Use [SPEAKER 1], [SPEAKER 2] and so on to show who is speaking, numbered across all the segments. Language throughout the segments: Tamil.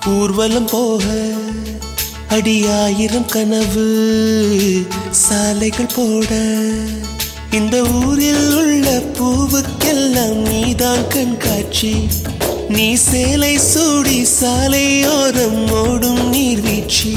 [SPEAKER 1] ஊர்வலம் போக அடியாயிரம் கனவு சாலைகள் போட இந்த ஊரில் உள்ள பூவுக்கெல்லாம் நீதான் கண்காட்சி நீ சேலை சூடி சாலையோரம் ஓடும் நீர்வீழ்ச்சி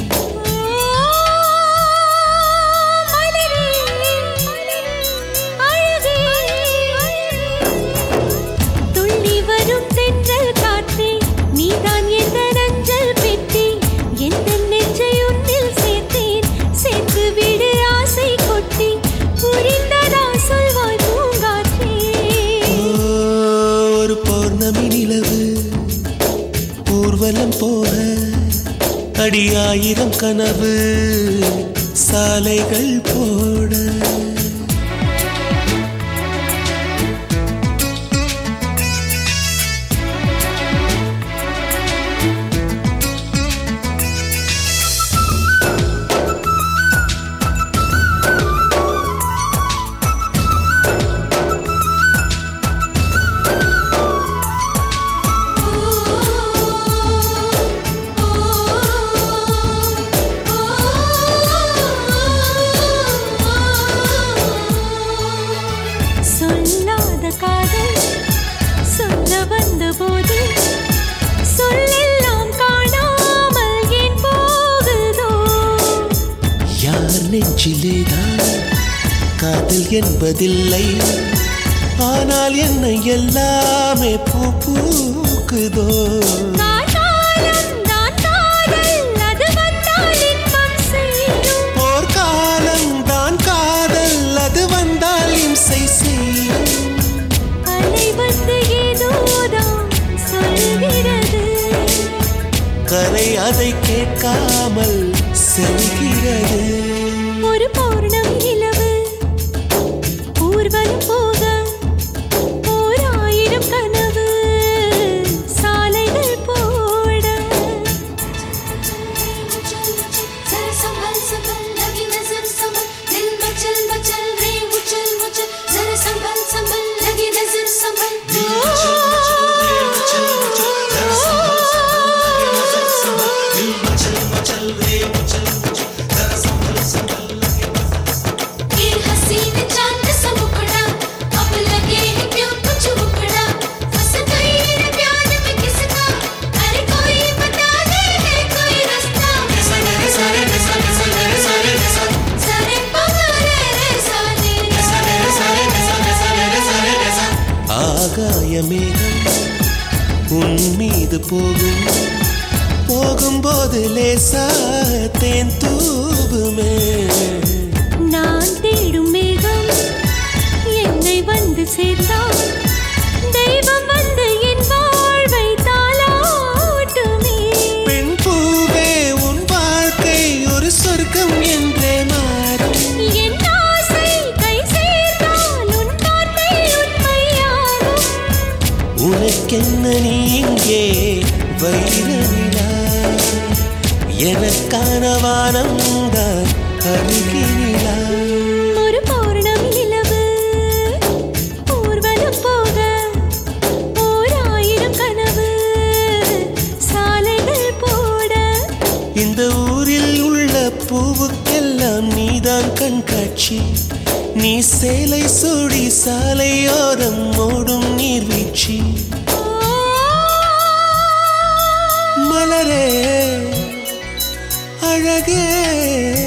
[SPEAKER 2] துள்ளி வரும் தென்றல் காற்றே நீதான் எந்த நஞ்சல் பெட்டி எந்த நெஞ்சை உன்னில் சேர்த்தேன் சேர்த்து விடு ஆசை கொட்டி புரிந்ததா சொல்வாய் பூங்காற்றே
[SPEAKER 1] ஓ, ஒரு பௌர்ணமி நிலவு ஊர்வலம் போக அடியாயிரம் கனவு சாலைகள் போட
[SPEAKER 2] சொல்லாத காதல் சொல்ல வந்த போது சொல்லெல்லாம் காணாமல் ஏன் போகுதோ
[SPEAKER 1] யார் நெஞ்சிலேதான் காதல் என்பதில்லை ஆனால் என்ன எல்லாமே பூ பூக்குதோ
[SPEAKER 2] காட்டாலம் தான் காதல் அது வந்தால் இன்பம் செய்யும்
[SPEAKER 1] போர்க்காலம் தான் காதல் அது வந்தால் இம்சை செய்யும்
[SPEAKER 2] அலை வந்து ஏதோதான் சொல்கிறது
[SPEAKER 1] கரை அதை கேட்காமல் செல்கிறது
[SPEAKER 2] ஒரு பௌர்ணமி நிலவு ஊர்வலம் போக ஓர் ஆயிரம் கனவு சாலைகள் போட
[SPEAKER 3] जरा संभल संभल लगी नजर संभल दिल मचल मचल रे उछल उछल जरा संभल संभल लगी नजर संभल ये हसीन चांद सा मुखड़ा अब लगे है क्यों कुछ मुखड़ा फंस गई रे प्यार में किसका अरे कोई बता दे है कोई रास्ता सारे सारे सारे सारे सारे सारे पगले रे सारे सारे सारे सारे सारे सारे
[SPEAKER 1] ஆகாய மேகம் உன் மீது போகும் போகும்போது லேசா தேன் தூவுமே
[SPEAKER 2] நான் தேடும் மேகம் என்னை வந்து சேர்ந்தால் தெய்வம் வந்து என் வாழ்வை தாளாட்டுமே
[SPEAKER 1] பெண் பூவே உன் வாழ்க்கை ஒரு சொர்க்கம் என்றே மாறும்
[SPEAKER 2] என் ஆசை கை சேர்ந்தால் உன் வார்த்தை உண்மையாகும்
[SPEAKER 1] உனக்கென்ன நீ இங்கே வைர நிலா எனக்கான வானம்தான் அருகினிலா
[SPEAKER 2] ஒரு பௌர்ணமி நிலவு ஊர்வலம் போக ஓர் ஆயிரம் கனவு சாலைகள் போட
[SPEAKER 1] இந்த ஊரில் உள்ள பூவுக்கெல்லாம் நீதான் கண்காட்சி நீ சேலை சூடி சாலையோரம் ஓடும் நீர்வீழ்ச்சி மலரே அழகே